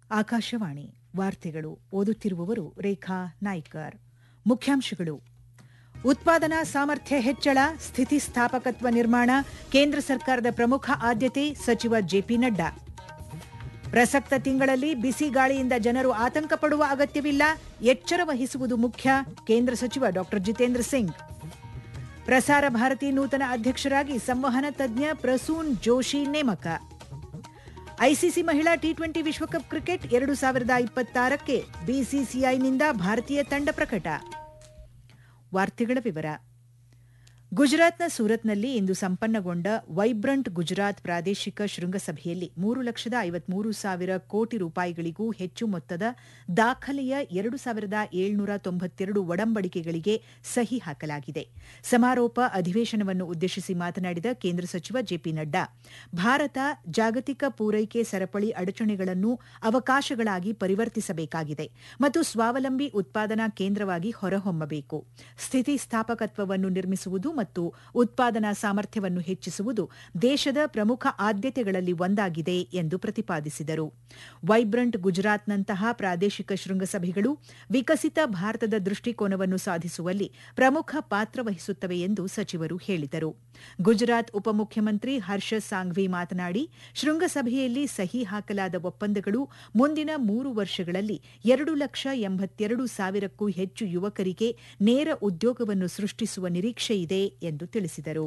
ಆಕಾಶವಾಣಿ ವಾರ್ತೆಗಳು ಓದುತ್ತಿರುವವರು ರೇಖಾ ನಾಯ್ಕರ್ ಮುಖ್ಯಾಂಶಗಳು ಉತ್ಪಾದನಾ ಸಾಮರ್ಥ್ಯ ಹೆಚ್ಚಳ ಸ್ಥಿತಿಸ್ಥಾಪಕತ್ವ ನಿರ್ಮಾಣ ಕೇಂದ್ರ ಸರ್ಕಾರದ ಪ್ರಮುಖ ಆದ್ಯತೆ ಸಚಿವ ಜೆಪಿ ನಡ್ಡಾ ಪ್ರಸಕ್ತ ತಿಂಗಳಲ್ಲಿ ಬಿಸಿ ಗಾಳಿಯಿಂದ ಜನರು ಆತಂಕ ಪಡುವ ಅಗತ್ಯವಿಲ್ಲ ಎಚ್ಚರ ವಹಿಸುವುದು ಮುಖ್ಯ ಕೇಂದ್ರ ಸಚಿವ ಡಾ ಜಿತೇಂದ್ರ ಸಿಂಗ್ ಪ್ರಸಾರ ಭಾರತಿ ನೂತನ ಅಧ್ಯಕ್ಷರಾಗಿ ಸಂವಹನ ತಜ್ಞ ಪ್ರಸೂನ್ ಜೋಶಿ ನೇಮಕ ಐಸಿಸಿ ಮಹಿಳಾ ಟಿ ಟ್ವೆಂಟಿ ವಿಶ್ವಕಪ್ ಕ್ರಿಕೆಟ್ ಎರಡು ಸಾವಿರದ ಇಪ್ಪತ್ತಾರಕ್ಕೆ ಬಿಸಿಸಿಐನಿಂದ ಭಾರತೀಯ ತಂಡ ಪ್ರಕಟ ವಾರ್ತೆಗಳ ವಿವರ ಗುಜರಾತ್ನ ಸೂರತ್ನಲ್ಲಿ ಇಂದು ಸಂಪನ್ನಗೊಂಡ ವೈಬ್ರಂಟ್ ಗುಜರಾತ್ ಪ್ರಾದೇಶಿಕ ಶೃಂಗಸಭೆಯಲ್ಲಿ ಮೂರು ಲಕ್ಷದ ಐವತ್ಮೂರು ಸಾವಿರ ಕೋಟಿ ರೂಪಾಯಿಗಳಿಗೂ ಹೆಚ್ಚು ಮೊತ್ತದ ದಾಖಲೆಯ ಎರಡು ಸಾವಿರದ ಏಳ್ನೂರ ತೊಂಬತ್ತೆರಡು ಒಡಂಬಡಿಕೆಗಳಿಗೆ ಸಹಿ ಹಾಕಲಾಗಿದೆ ಸಮಾರೋಪ ಅಧಿವೇಶನವನ್ನು ಉದ್ದೇಶಿಸಿ ಮಾತನಾಡಿದ ಕೇಂದ್ರ ಸಚಿವ ಜೆಪಿ ನಡ್ಡಾ ಭಾರತ ಜಾಗತಿಕ ಪೂರೈಕೆ ಸರಪಳಿ ಅಡಚಣೆಗಳನ್ನು ಅವಕಾಶಗಳಾಗಿ ಪರಿವರ್ತಿಸಬೇಕಾಗಿದೆ ಮತ್ತು ಸ್ವಾವಲಂಬಿ ಉತ್ಪಾದನಾ ಕೇಂದ್ರವಾಗಿ ಹೊರಹೊಮ್ಮಬೇಕು ಸ್ಥಿತಿಸ್ಥಾಪಕತ್ವವನ್ನು ನಿರ್ಮಿಸುವುದು ಮತ್ತು ಉತ್ಪಾದನಾ ಸಾಮರ್ಥ್ಯವನ್ನು ಹೆಚ್ಚಿಸುವುದು ದೇಶದ ಪ್ರಮುಖ ಆದ್ಯತೆಗಳಲ್ಲಿ ಒಂದಾಗಿದೆ ಎಂದು ಪ್ರತಿಪಾದಿಸಿದರು ವೈಬ್ರಂಟ್ ಗುಜರಾತ್ನಂತಹ ಪ್ರಾದೇಶಿಕ ಶೃಂಗಸಭೆಗಳು ವಿಕಸಿತ ಭಾರತದ ದೃಷ್ಟಿಕೋನವನ್ನು ಸಾಧಿಸುವಲ್ಲಿ ಪ್ರಮುಖ ಪಾತ್ರ ವಹಿಸುತ್ತವೆ ಎಂದು ಸಚಿವರು ಹೇಳಿದರು ಗುಜರಾತ್ ಉಪಮುಖ್ಯಮಂತ್ರಿ ಹರ್ಷ ಸಾಂಘ್ವಿ ಮಾತನಾಡಿ ಶೃಂಗಸಭೆಯಲ್ಲಿ ಸಹಿ ಹಾಕಲಾದ ಒಪ್ಪಂದಗಳು ಮುಂದಿನ ಮೂರು ವರ್ಷಗಳಲ್ಲಿ ಎರಡು ಲಕ್ಷ ಎಂಬತ್ತೆರಡು ಸಾವಿರಕ್ಕೂ ಹೆಚ್ಚು ಯುವಕರಿಗೆ ನೇರ ಉದ್ಯೋಗವನ್ನು ಸೃಷ್ಟಿಸುವ ನಿರೀಕ್ಷೆಯಿದೆ ಎಂದು ತಿಳಿಸಿದರು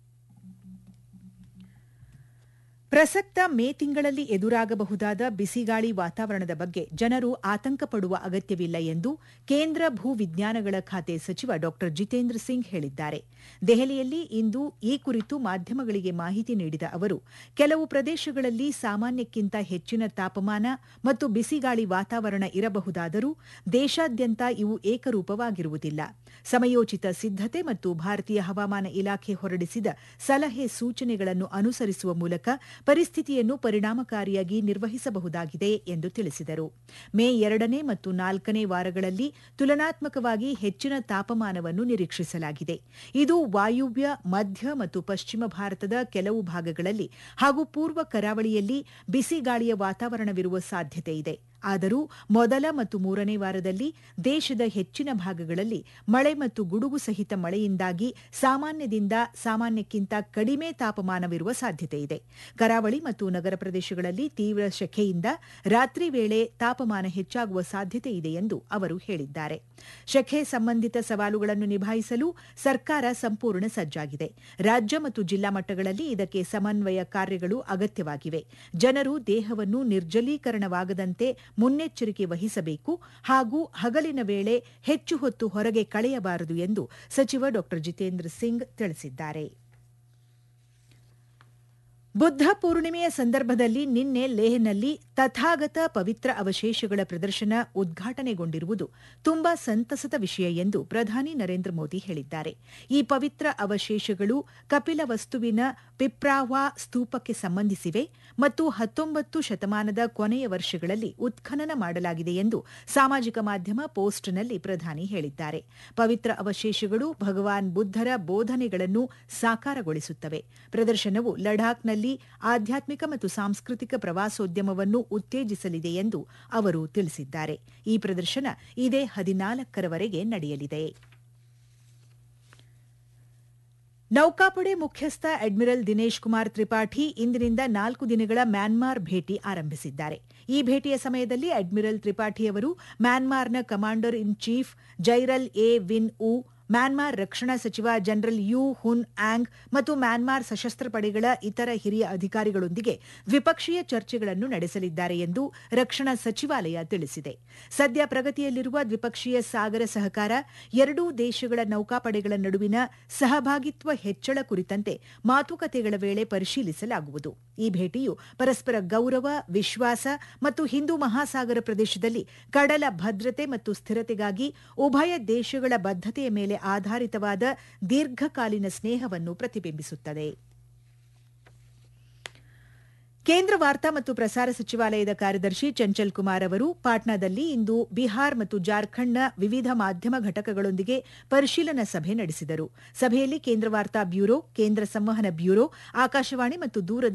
ಪ್ರಸಕ್ತ ಮೇ ತಿಂಗಳಲ್ಲಿ ಎದುರಾಗಬಹುದಾದ ಬಿಸಿಗಾಳಿ ವಾತಾವರಣದ ಬಗ್ಗೆ ಜನರು ಆತಂಕ ಪಡುವ ಅಗತ್ಯವಿಲ್ಲ ಎಂದು ಕೇಂದ್ರ ಭೂ ವಿಜ್ಞಾನಗಳ ಖಾತೆ ಸಚಿವ ಡಾ ಜಿತೇಂದ್ರ ಸಿಂಗ್ ಹೇಳಿದ್ದಾರೆ ದೆಹಲಿಯಲ್ಲಿ ಇಂದು ಈ ಕುರಿತು ಮಾಧ್ಯಮಗಳಿಗೆ ಮಾಹಿತಿ ನೀಡಿದ ಅವರು ಕೆಲವು ಪ್ರದೇಶಗಳಲ್ಲಿ ಸಾಮಾನ್ಯಕ್ಕಿಂತ ಹೆಚ್ಚಿನ ತಾಪಮಾನ ಮತ್ತು ಬಿಸಿಗಾಳಿ ವಾತಾವರಣ ಇರಬಹುದಾದರೂ ದೇಶಾದ್ಯಂತ ಇವು ಏಕರೂಪವಾಗಿರುವುದಿಲ್ಲ ಸಮಯೋಚಿತ ಸಿದ್ದತೆ ಮತ್ತು ಭಾರತೀಯ ಹವಾಮಾನ ಇಲಾಖೆ ಹೊರಡಿಸಿದ ಸಲಹೆ ಸೂಚನೆಗಳನ್ನು ಅನುಸರಿಸುವ ಮೂಲಕ ಪರಿಸ್ಥಿತಿಯನ್ನು ಪರಿಣಾಮಕಾರಿಯಾಗಿ ನಿರ್ವಹಿಸಬಹುದಾಗಿದೆ ಎಂದು ತಿಳಿಸಿದರು ಮೇ ಎರಡನೇ ಮತ್ತು ನಾಲ್ಕನೇ ವಾರಗಳಲ್ಲಿ ತುಲನಾತ್ಮಕವಾಗಿ ಹೆಚ್ಚಿನ ತಾಪಮಾನವನ್ನು ನಿರೀಕ್ಷಿಸಲಾಗಿದೆ ಇದು ವಾಯುವ್ಯ ಮಧ್ಯ ಮತ್ತು ಪಶ್ಚಿಮ ಭಾರತದ ಕೆಲವು ಭಾಗಗಳಲ್ಲಿ ಹಾಗೂ ಪೂರ್ವ ಕರಾವಳಿಯಲ್ಲಿ ಬಿಸಿಗಾಳಿಯ ವಾತಾವರಣವಿರುವ ಸಾಧ್ಯತೆಯಿದೆ ಆದರೂ ಮೊದಲ ಮತ್ತು ಮೂರನೇ ವಾರದಲ್ಲಿ ದೇಶದ ಹೆಚ್ಚಿನ ಭಾಗಗಳಲ್ಲಿ ಮಳೆ ಮತ್ತು ಗುಡುಗು ಸಹಿತ ಮಳೆಯಿಂದಾಗಿ ಸಾಮಾನ್ಯದಿಂದ ಸಾಮಾನ್ಯಕ್ಕಿಂತ ಕಡಿಮೆ ತಾಪಮಾನವಿರುವ ಸಾಧ್ಯತೆಯಿದೆ ಕರಾವಳಿ ಮತ್ತು ನಗರ ಪ್ರದೇಶಗಳಲ್ಲಿ ತೀವ್ರ ಶೆಖೆಯಿಂದ ರಾತ್ರಿ ವೇಳೆ ತಾಪಮಾನ ಹೆಚ್ಚಾಗುವ ಸಾಧ್ಯತೆಯಿದೆ ಎಂದು ಅವರು ಹೇಳಿದ್ದಾರೆ ಶೆಖೆ ಸಂಬಂಧಿತ ಸವಾಲುಗಳನ್ನು ನಿಭಾಯಿಸಲು ಸರ್ಕಾರ ಸಂಪೂರ್ಣ ಸಜ್ಜಾಗಿದೆ ರಾಜ್ಯ ಮತ್ತು ಜಿಲ್ಲಾ ಮಟ್ಟಗಳಲ್ಲಿ ಇದಕ್ಕೆ ಸಮನ್ವಯ ಕಾರ್ಯಗಳು ಅಗತ್ಯವಾಗಿವೆ ಜನರು ದೇಹವನ್ನು ನಿರ್ಜಲೀಕರಣವಾಗದಂತೆ ಮುನ್ನೆಚ್ಚರಿಕೆ ವಹಿಸಬೇಕು ಹಾಗೂ ಹಗಲಿನ ವೇಳೆ ಹೆಚ್ಚು ಹೊತ್ತು ಹೊರಗೆ ಕಳೆಯಬಾರದು ಎಂದು ಸಚಿವ ಡಾ ಜಿತೇಂದ್ರ ಸಿಂಗ್ ತಿಳಿಸಿದ್ದಾರೆ ಬುದ್ಧ ಪೂರ್ಣಿಮೆಯ ಸಂದರ್ಭದಲ್ಲಿ ನಿನ್ನೆ ಲೇಹ್ನಲ್ಲಿ ತಥಾಗತ ಪವಿತ್ರ ಅವಶೇಷಗಳ ಪ್ರದರ್ಶನ ಉದ್ಘಾಟನೆಗೊಂಡಿರುವುದು ತುಂಬಾ ಸಂತಸದ ವಿಷಯ ಎಂದು ಪ್ರಧಾನಿ ನರೇಂದ್ರ ಮೋದಿ ಹೇಳಿದ್ದಾರೆ ಈ ಪವಿತ್ರ ಅವಶೇಷಗಳು ಕಪಿಲ ವಸ್ತುವಿನ ಪಿಪ್ರಾವಾ ಸ್ತೂಪಕ್ಕೆ ಸಂಬಂಧಿಸಿವೆ ಮತ್ತು ಹತ್ತೊಂಬತ್ತು ಶತಮಾನದ ಕೊನೆಯ ವರ್ಷಗಳಲ್ಲಿ ಉತ್ಖನನ ಮಾಡಲಾಗಿದೆ ಎಂದು ಸಾಮಾಜಿಕ ಮಾಧ್ಯಮ ಪೋಸ್ಟ್ನಲ್ಲಿ ಪ್ರಧಾನಿ ಹೇಳಿದ್ದಾರೆ ಪವಿತ್ರ ಅವಶೇಷಗಳು ಭಗವಾನ್ ಬುದ್ದರ ಬೋಧನೆಗಳನ್ನು ಸಾಕಾರಗೊಳಿಸುತ್ತವೆ ಪ್ರದರ್ಶನವು ಲಡಾಖ್ನಲ್ಲಿ ಆಧ್ಯಾತ್ಮಿಕ ಮತ್ತು ಸಾಂಸ್ಕೃತಿಕ ಪ್ರವಾಸೋದ್ಯಮವನ್ನು ಉತ್ತೇಜಿಸಲಿದೆ ಎಂದು ಅವರು ತಿಳಿಸಿದ್ದಾರೆ ಈ ಪ್ರದರ್ಶನ ಇದೇ ಹದಿನಾಲ್ಕರವರೆಗೆ ನಡೆಯಲಿದೆ ನೌಕಾಪಡೆ ಮುಖ್ಯಸ್ಥ ಅಡ್ಮಿರಲ್ ದಿನೇಶ್ ಕುಮಾರ್ ತ್ರಿಪಾಠಿ ಇಂದಿನಿಂದ ನಾಲ್ಕು ದಿನಗಳ ಮ್ಯಾನ್ಮಾರ್ ಭೇಟಿ ಆರಂಭಿಸಿದ್ದಾರೆ ಈ ಭೇಟಿಯ ಸಮಯದಲ್ಲಿ ಅಡ್ಮಿರಲ್ ತ್ರಿಪಾಠಿ ಅವರು ಮ್ಯಾನ್ಮಾರ್ನ ಕಮಾಂಡರ್ ಇನ್ ಚೀಫ್ ಜೈರಲ್ ಎ ವಿನ್ ಉ ಮ್ಯಾನ್ಮಾರ್ ರಕ್ಷಣಾ ಸಚಿವ ಜನರಲ್ ಯು ಹುನ್ ಆಂಗ್ ಮತ್ತು ಮ್ಯಾನ್ಮಾರ್ ಸಶಸ್ತ್ರ ಪಡೆಗಳ ಇತರ ಹಿರಿಯ ಅಧಿಕಾರಿಗಳೊಂದಿಗೆ ದ್ವಿಪಕ್ಷೀಯ ಚರ್ಚೆಗಳನ್ನು ನಡೆಸಲಿದ್ದಾರೆ ಎಂದು ರಕ್ಷಣಾ ಸಚಿವಾಲಯ ತಿಳಿಸಿದೆ ಸದ್ಯ ಪ್ರಗತಿಯಲ್ಲಿರುವ ದ್ವಿಪಕ್ಷೀಯ ಸಾಗರ ಸಹಕಾರ ಎರಡೂ ದೇಶಗಳ ನೌಕಾಪಡೆಗಳ ನಡುವಿನ ಸಹಭಾಗಿತ್ವ ಹೆಚ್ಚಳ ಕುರಿತಂತೆ ಮಾತುಕತೆಗಳ ವೇಳೆ ಪರಿಶೀಲಿಸಲಾಗುವುದು ಈ ಭೇಟಿಯು ಪರಸ್ಪರ ಗೌರವ ವಿಶ್ವಾಸ ಮತ್ತು ಹಿಂದೂ ಮಹಾಸಾಗರ ಪ್ರದೇಶದಲ್ಲಿ ಕಡಲ ಭದ್ರತೆ ಮತ್ತು ಸ್ಥಿರತೆಗಾಗಿ ಉಭಯ ದೇಶಗಳ ಬದ್ಧತೆಯ ಮೇಲೆ ಆಧಾರಿತವಾದ ದೀರ್ಘಕಾಲೀನ ಸ್ನೇಹವನ್ನು ಪ್ರತಿಬಿಂಬಿಸುತ್ತದೆ ಕೇಂದ್ರ ವಾರ್ತಾ ಮತ್ತು ಪ್ರಸಾರ ಸಚಿವಾಲಯದ ಕಾರ್ಯದರ್ಶಿ ಚಂಚಲ್ ಕುಮಾರ್ ಅವರು ಪಾಟ್ನಾದಲ್ಲಿ ಇಂದು ಬಿಹಾರ್ ಮತ್ತು ಜಾರ್ಖಂಡ್ನ ವಿವಿಧ ಮಾಧ್ಯಮ ಘಟಕಗಳೊಂದಿಗೆ ಪರಿಶೀಲನಾ ಸಭೆ ನಡೆಸಿದರು ಸಭೆಯಲ್ಲಿ ಕೇಂದ್ರ ವಾರ್ತಾ ಬ್ಯೂರೋ ಕೇಂದ್ರ ಸಂವಹನ ಬ್ಯೂರೋ ಆಕಾಶವಾಣಿ ಮತ್ತು ದೂರದರ್ಶನ